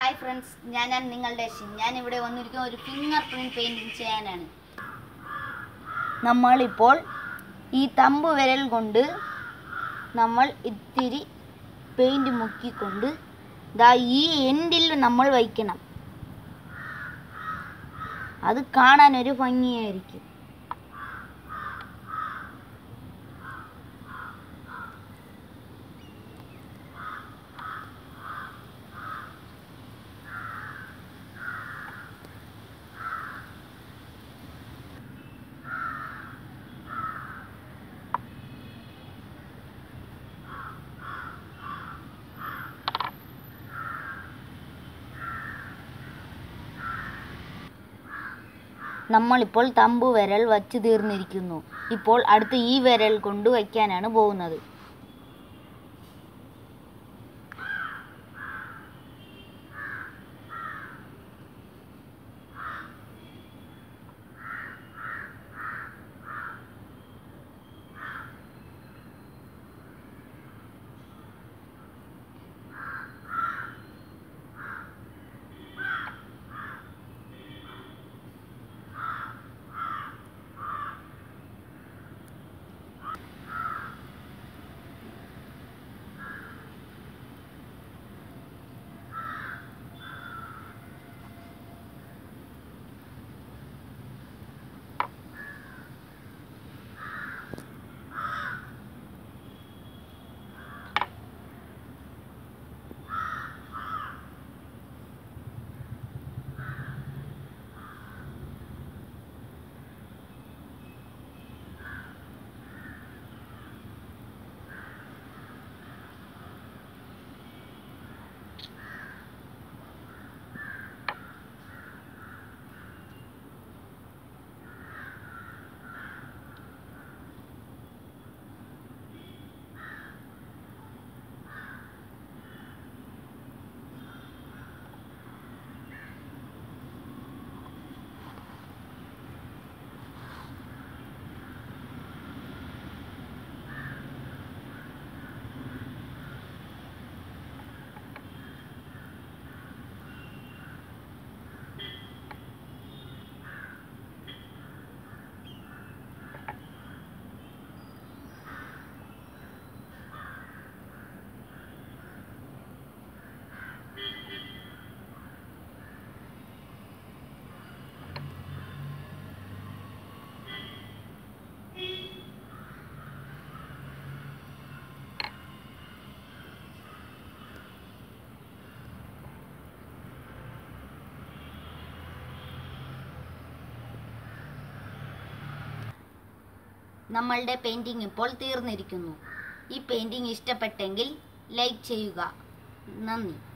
hi friends ഞാൻ ഞാൻ നിങ്ങളുടെ ഷിൻ ഞാൻ ഇവിടെ വന്നിരിക്കുന്ന ഒരു ഫിംഗർ പ്രിന്റ് പെയിന്റിംഗ് ചെയ്യാനാണ് നമ്മളിപ്പോൾ ഈ തമ്പ് വിരൽ കൊണ്ട് നമ്മൾ ഇത്തിരി പെയിന്റ് മുക്കിക്കൊണ്ട് ദാ ഈ എൻഡിൽ നമ്മൾ വയ്ക്കണം അത് കാണാൻ ഒരു ഭംഗിയായിരിക്കും നമ്മളിപ്പോൾ തമ്പു വിരൽ വച്ചു തീർന്നിരിക്കുന്നു ഇപ്പോൾ അടുത്ത ഈ വിരൽ കൊണ്ട് വയ്ക്കാനാണ് പോകുന്നത് നമ്മളുടെ പെയിന്റിംഗ് ഇപ്പോൾ തീർന്നിരിക്കുന്നു ഈ പെയിന്റിംഗ് ഇഷ്ടപ്പെട്ടെങ്കിൽ ലൈക്ക് ചെയ്യുക നന്ദി